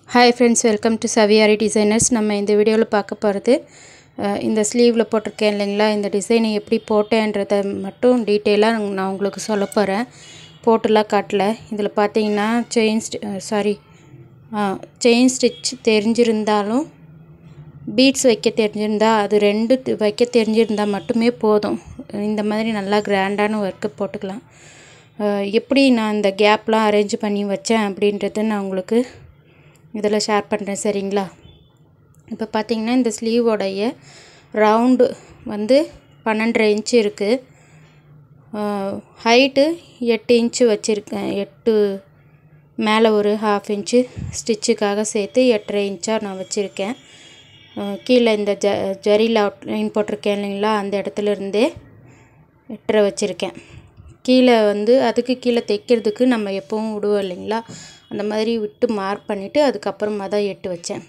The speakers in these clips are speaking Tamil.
ஹாய் ஃப்ரெண்ட்ஸ் வெல்கம் டு சவியாரி டிசைனர்ஸ் நம்ம இந்த வீடியோவில் பார்க்க போகிறது அஹ், இந்த ஸ்லீவில் போட்டிருக்கேன் இல்லைங்களா இந்த டிசைனை எப்படி போட்டேன்றதை மட்டும் டீட்டெயிலாக நான் உங்களுக்கு சொல்ல போகிறேன் போட்டுலாம் காட்டல இதில் பார்த்தீங்கன்னா செயின் சாரி செயின் ஸ்டிச் தெரிஞ்சிருந்தாலும் பீட்ஸ் வைக்க தெரிஞ்சிருந்தா அது ரெண்டு தி- வைக்க தெரிஞ்சிருந்தா மட்டுமே போதும் இந்த மாதிரி நல்லா கிராண்டான ஒர்க்கு போட்டுக்கலாம் அஹ், எப்படி நான் இந்த கேப்லாம் அரேஞ்ச் பண்ணி வச்சேன் அப்படின்றத நான் உங்களுக்கு இதில் ஷேர் பண்ணுறேன் சரிங்களா இப்போ பார்த்தீங்கன்னா இந்த ஸ்லீவோடைய ரவுண்டு வந்து பன்னெண்டரை இன்ச்சு இருக்குது ஹைட்டு எட்டு இன்ச்சு வச்சுருக்கேன் எட்டு மேலே ஒரு ஹாஃப் இன்ச்சு ஸ்டிச்சுக்காக சேர்த்து எட்டரை இன்ச்சாக நான் வச்சுருக்கேன் கீழே இந்த ஜ ஜரியில் லைன் போட்டிருக்கேன் இல்லைங்களா அந்த இடத்துல இருந்தே எட்டரை வச்சுருக்கேன் கீழே வந்து அதுக்கு கீழே தைக்கிறதுக்கு நம்ம எப்பவும் விடுவோம் இல்லைங்களா அந்த மாதிரி விட்டு மார்க் பண்ணிவிட்டு அதுக்கப்புறமா தான் எட்டு வச்சேன்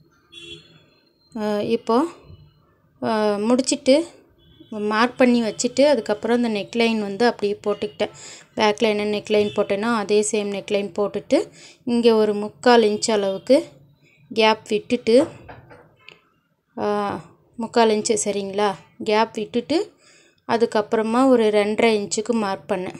அஹ் இப்போ அஹ் முடிச்சிட்டு மார்க் பண்ணி வச்சுட்டு அதுக்கப்புறம் அந்த நெக்லைன் வந்து அப்படியே போட்டுக்கிட்டேன் பேக்கில் என்ன நெக்லைன் போட்டேனோ அதே சேம் நெக்லைன் போட்டுட்டு இங்கே ஒரு முக்கால் இன்ச் அளவுக்கு கேப் விட்டுட்டு அஹ் முக்கால் இன்ச்சு சரிங்களா கேப் விட்டுட்டு அதுக்கப்புறமா ஒரு ரெண்டரை இன்ச்சுக்கு மார்க் பண்ணேன்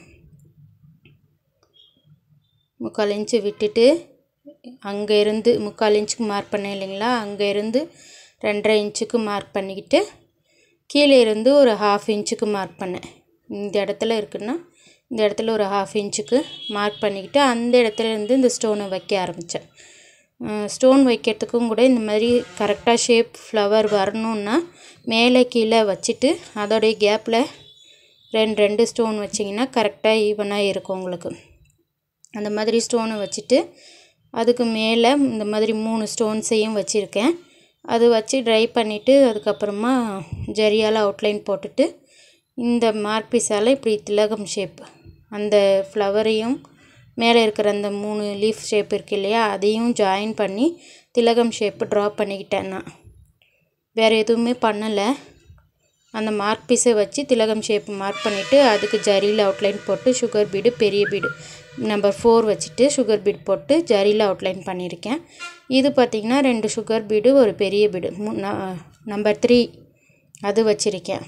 முக்கால் இன்ச்சு விட்டுட்டு அங்கே இருந்து முக்கால் இன்ச்சுக்கு மார்க் பண்ணேன் இல்லைங்களா அங்கே இருந்து ரெண்டரை இன்ச்சுக்கு மார்க் பண்ணிக்கிட்டு கீழே இருந்து ஒரு ஹாஃப் இன்ச்சுக்கு மார்க் பண்ணேன் இந்த இடத்துல இருக்குன்னா இந்த இடத்துல ஒரு ஹாஃப் இன்ச்சுக்கு மார்க் பண்ணிக்கிட்டு அந்த இடத்துல இருந்து இந்த ஸ்டோனை வைக்க ஆரம்பித்தேன் ஸ்டோன் வைக்கிறதுக்கும் கூட இந்த மாதிரி கரெக்டாக ஷேப் ஃப்ளவர் வரணுன்னா மேலே கீழே வச்சுட்டு அதோடைய கேப்பில் ரெண்டு ரெண்டு ஸ்டோன் வச்சிங்கன்னா கரெக்டாக ஈவனாக இருக்கும் உங்களுக்கு அந்த மாதிரி ஸ்டோனை வச்சுட்டு அதுக்கு மேலே இந்த மாதிரி மூணு ஸ்டோன்ஸையும் வச்சுருக்கேன் அது வச்சு ட்ரை பண்ணிவிட்டு அதுக்கப்புறமா ஜரியால் அவுட்லைன் போட்டுட்டு இந்த மார்பீஸால் இப்படி திலகம் ஷேப் அந்த ஃப்ளவரையும் மேலே இருக்கிற அந்த மூணு லீஃப் ஷேப் இருக்கு இல்லையா அதையும் ஜாயின் பண்ணி திலகம் ஷேப்பு ட்ரா பண்ணிக்கிட்டேன் நான் வேறு எதுவுமே பண்ணலை அந்த மார்க் பீஸை வச்சு திலகம் ஷேப் மார்க் பண்ணிவிட்டு அதுக்கு ஜரியில் அவுட்லைன் போட்டு சுகர் பீடு பெரிய பீடு நம்பர் ஃபோர் வச்சுட்டு சுகர் பீட் போட்டு ஜரியில் அவுட்லைன் பண்ணியிருக்கேன் இது பார்த்திங்கன்னா ரெண்டு சுகர் பீடு ஒரு பெரிய பீடு நம்பர் த்ரீ அது வச்சுருக்கேன்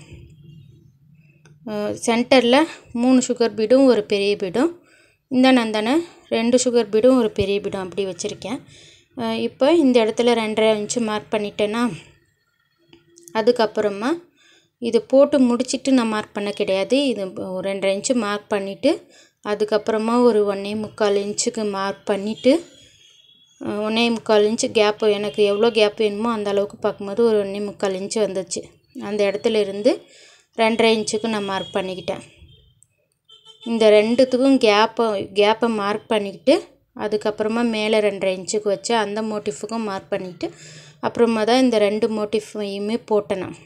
சென்டரில் மூணு சுகர் பீடும் ஒரு பெரிய பீடும் இந்த நந்தனை ரெண்டு சுகர் பீடும் ஒரு பெரிய பீடும் அப்படி வச்சுருக்கேன் இப்போ இந்த இடத்துல ரெண்டரை இன்ச்சு மார்க் பண்ணிட்டேன்னா அதுக்கப்புறமா இது போட்டு முடிச்சிட்டு நான் மார்க் பண்ண கிடையாது இது ஒரு ரெண்டரை இன்ச்சு மார்க் பண்ணிவிட்டு அதுக்கப்புறமா ஒரு ஒன்றே முக்கால் இன்ச்சுக்கு மார்க் பண்ணிவிட்டு ஒன்றே முக்கால் இன்ச்சு கேப்பு எனக்கு எவ்வளோ கேப் வேணுமோ அந்த அளவுக்கு பார்க்கும்போது ஒரு ஒன்றே முக்கால் இன்ச்சு வந்துச்சு அந்த இடத்துல இருந்து ரெண்டரை இன்ச்சுக்கு நான் மார்க் பண்ணிக்கிட்டேன் இந்த ரெண்டுத்துக்கும் கேப்பை கேப்பை மார்க் பண்ணிக்கிட்டு அதுக்கப்புறமா மேலே ரெண்டரை இன்ச்சுக்கு வச்சு அந்த மோட்டிஃபுக்கும் மார்க் பண்ணிவிட்டு அப்புறமா தான் இந்த ரெண்டு மோட்டிஃபையுமே போட்டேன் நான்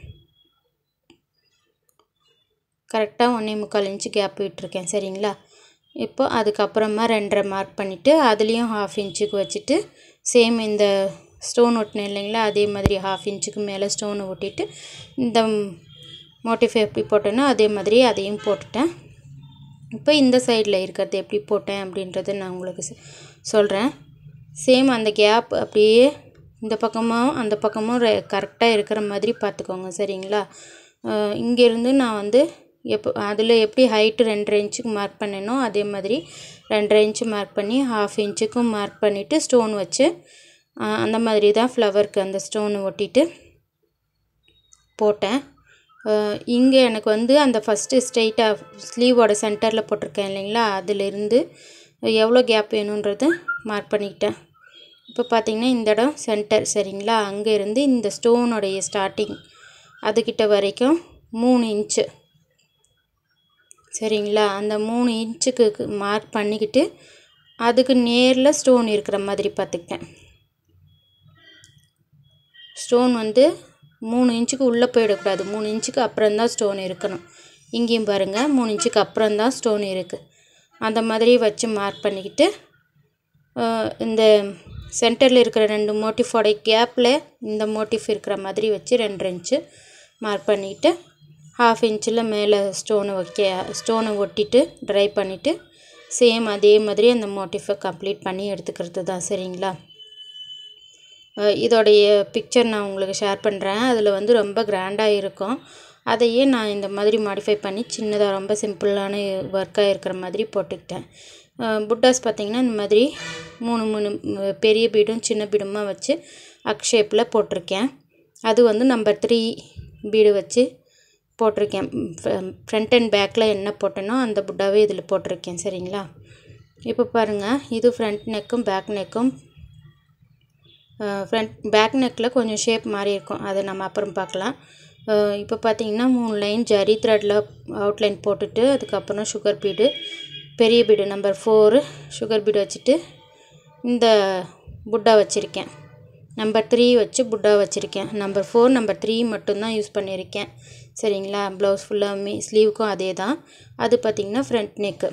கரெக்டாக ஒன்றே முக்கால் இன்ச்சு கேப் விட்டுருக்கேன் சரிங்களா இப்போ அதுக்கப்புறமா ரெண்டரை மார்க் பண்ணிவிட்டு அதுலேயும் ஹாஃப் இன்ச்சுக்கு வச்சுட்டு சேம் இந்த ஸ்டோன் ஒட்டினேன் இல்லைங்களா அதே மாதிரி ஹாஃப் இன்ச்சுக்கு மேலே ஸ்டோனை ஒட்டிட்டு இந்த மோட்டிஃபை எப்படி போட்டேனோ அதே மாதிரி அதையும் போட்டுட்டேன் இப்போ இந்த சைடில் இருக்கிறது எப்படி போட்டேன் அப்படின்றத நான் உங்களுக்கு சொல்கிறேன் சேம் அந்த கேப் அப்படியே இந்த பக்கமும் அந்த பக்கமும் கரெக்டாக இருக்கிற மாதிரி பார்த்துக்கோங்க சரிங்களா இங்கேருந்து நான் வந்து எப்போ அதில் எப்படி ஹைட்டு ரெண்டரை இன்ச்சுக்கு மார்க் பண்ணேனோ அதே மாதிரி ரெண்டரை இன்ச்சு மார்க் பண்ணி ஹாஃப் இன்ச்சுக்கும் மார்க் பண்ணிவிட்டு ஸ்டோன் வச்சு அஹ், அந்த மாதிரி தான் ஃப்ளவருக்கு அந்த ஸ்டோனை ஒட்டிட்டு போட்டேன் இங்கே எனக்கு வந்து அந்த ஃபஸ்ட்டு ஸ்ட்ரெயிட்டாக ஸ்லீவோட சென்டரில் போட்டிருக்கேன் இல்லைங்களா அதிலிருந்து எவ்வளோ கேப் வேணுன்றது மார்க் பண்ணிக்கிட்டேன் இப்போ பார்த்தீங்கன்னா இந்த இடம் சென்டர் சரிங்களா அங்கே இருந்து இந்த ஸ்டோனுடைய ஸ்டார்டிங் அதுக்கிட்ட வரைக்கும் மூணு இன்ச்சு சரிங்களா அந்த மூணு இன்ச்சுக்கு மார்க் பண்ணிக்கிட்டு அதுக்கு நேரில் ஸ்டோன் இருக்கிற மாதிரி பார்த்துக்கிட்டேன் ஸ்டோன் வந்து மூணு இன்ச்சுக்கு உள்ளே போயிடக்கூடாது மூணு இன்ச்சுக்கு அப்புறம் தான் ஸ்டோன் இருக்கணும் இங்கேயும் பாருங்கள் மூணு இன்ச்சுக்கு அப்புறம் தான் ஸ்டோன் இருக்குது அந்த மாதிரி வச்சு மார்க் பண்ணிக்கிட்டு அஹ், இந்த சென்டரில் இருக்கிற ரெண்டு மோட்டிஃபோட கேப்பில் இந்த மோட்டிஃப் இருக்கிற மாதிரி வச்சு ரெண்டு இன்ச்சு மார்க் பண்ணிக்கிட்டு ஹாஃப் இன்ச்சில் மேலே ஸ்டோனை வைக்க ஸ்டோனை ஒட்டிட்டு ட்ரை பண்ணிவிட்டு சேம் அதே மாதிரி அந்த மோட்டிஃபை கம்ப்ளீட் பண்ணி எடுத்துக்கிறது தான் சரிங்களா அஹ் இதோடைய பிக்சர் நான் உங்களுக்கு ஷேர் பண்ணுறேன் அதில் வந்து ரொம்ப கிராண்டாக இருக்கும் அதையே நான் இந்த மாதிரி மாடிஃபை பண்ணி சின்னதாக ரொம்ப சிம்பிளான ஒர்க்காக இருக்கிற மாதிரி போட்டுக்கிட்டேன் அஹ் புட்டாஸ் பார்த்திங்கன்னா இந்த மாதிரி மூணு மூணு ம், பெரிய பீடும் சின்ன பீடுமா வச்சு அக் ஷேப்பில் போட்டிருக்கேன் அது வந்து நம்பர் த்ரீ பீடு வச்சு போட்டிருக்கேன் ஃப்ரண்ட் அண்ட் பேக்கில் என்ன போட்டேனோ அந்த புட்டாவே இதில் போட்டிருக்கேன் சரிங்களா இப்போ பாருங்கள் இது ஃப்ரண்ட் நெக்கும் பேக் நெக்கும் ஃப்ரண்ட் பேக் நெக்கில் கொஞ்சம் ஷேப் மாறி இருக்கும் அதை நம்ம அப்புறம் பார்க்கலாம் அஹ் இப்போ பார்த்தீங்கன்னா மூணு லைன் ஜரி த்ரெட்டில் அவுட்லைன் போட்டுட்டு அதுக்கப்புறம் சுகர் பீடு பெரிய bead number four sugar bead வச்சுட்டு இந்த புட்டா வச்சுருக்கேன் நம்பர் த்ரீ வச்சு புட்டா வச்சுருக்கேன் நம்பர் ஃபோர் நம்பர் த்ரீ மட்டும்தான் யூஸ் பண்ணியிருக்கேன் சரிங்களா ப்ளவுஸ் ஃபுல்லாக ஸ்லீவுக்கும் அதே தான் அது பார்த்திங்கன்னா ஃப்ரண்ட் நெக்கு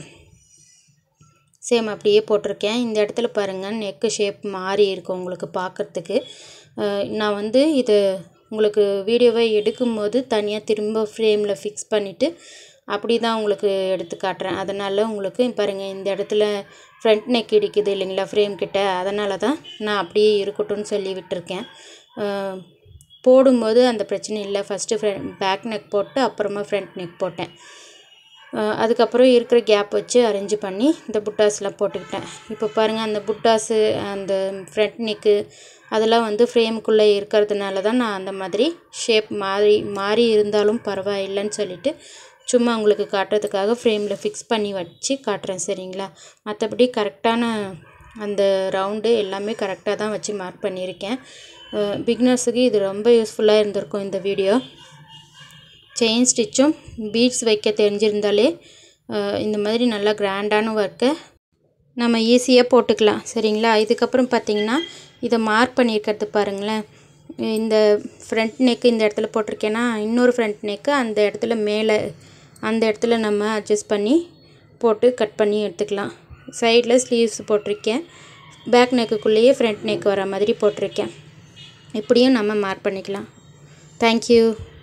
சேம் அப்படியே போட்டிருக்கேன் இந்த இடத்துல பாருங்கள் நெக்கு ஷேப் மாறி இருக்கும் உங்களுக்கு பார்க்குறதுக்கு நான் வந்து இது உங்களுக்கு வீடியோவை எடுக்கும்போது தனியாக திரும்ப ஃப்ரேமில் ஃபிக்ஸ் பண்ணிவிட்டு அப்படி தான் உங்களுக்கு எடுத்து காட்டுறேன் அதனால் உங்களுக்கு பாருங்கள் இந்த இடத்துல ஃப்ரண்ட் நெக் இடிக்குது இல்லைங்களா ஃப்ரேம் கிட்ட அதனால தான் நான் அப்படியே இருக்கட்டும்னு சொல்லி விட்டுருக்கேன் அஹ் போடும்போது அந்த பிரச்சனை இல்லை ஃபஸ்ட்டு ஃப்ரண்ட் பேக் நெக் போட்டு அப்புறமா ஃப்ரண்ட் நெக் போட்டேன் அஹ் அதுக்கப்புறம் இருக்கிற கேப் வச்சு அரேஞ்ச் பண்ணி இந்த புட்டாஸ்லாம் போட்டுக்கிட்டேன் இப்போ பாருங்கள் அந்த புட்டாஸு அந்த ஃப்ரண்ட் நெக்கு அதெல்லாம் வந்து ஃப்ரேமுக்குள்ளே இருக்கிறதுனால தான் நான் அந்த மாதிரி ஷேப் மாறி மாறி இருந்தாலும் பரவாயில்லைன்னு சொல்லிட்டு சும்மா உங்களுக்கு காட்டுறதுக்காக ஃப்ரேமில் ஃபிக்ஸ் பண்ணி வச்சு காட்டுறேன் சரிங்களா மற்றபடி கரெக்டான அந்த ரவுண்டு எல்லாமே கரெக்டாக தான் வச்சு மார்க் பண்ணியிருக்கேன் பிக்னர்ஸுக்கு இது ரொம்ப யூஸ்ஃபுல்லாக இருந்திருக்கும் இந்த வீடியோ செயின் ஸ்டிச்சும் பீட்ஸ் வைக்க தெரிஞ்சிருந்தாலே அஹ், இந்த மாதிரி நல்லா கிராண்டான ஒர்க்கை நம்ம ஈஸியாக போட்டுக்கலாம் சரிங்களா இதுக்கப்புறம் பார்த்தீங்கன்னா இதை மார்க் பண்ணியிருக்கிறது பாருங்களேன் இந்த ஃப்ரண்ட் நெக்கு இந்த இடத்துல போட்டிருக்கேன்னா இன்னொரு ஃப்ரண்ட் நெக்கு அந்த இடத்துல மேலே அந்த இடத்துல நம்ம அட்ஜஸ்ட் பண்ணி போட்டு கட் பண்ணி எடுத்துக்கலாம் சைடில் ஸ்லீவ்ஸ் போட்டிருக்கேன் பேக் நெக்குக்குள்ளேயே ஃப்ரண்ட் நெக் வர மாதிரி போட்டிருக்கேன் இப்படியும் நம்ம மார்க் பண்ணிக்கலாம் தேங்க்யூ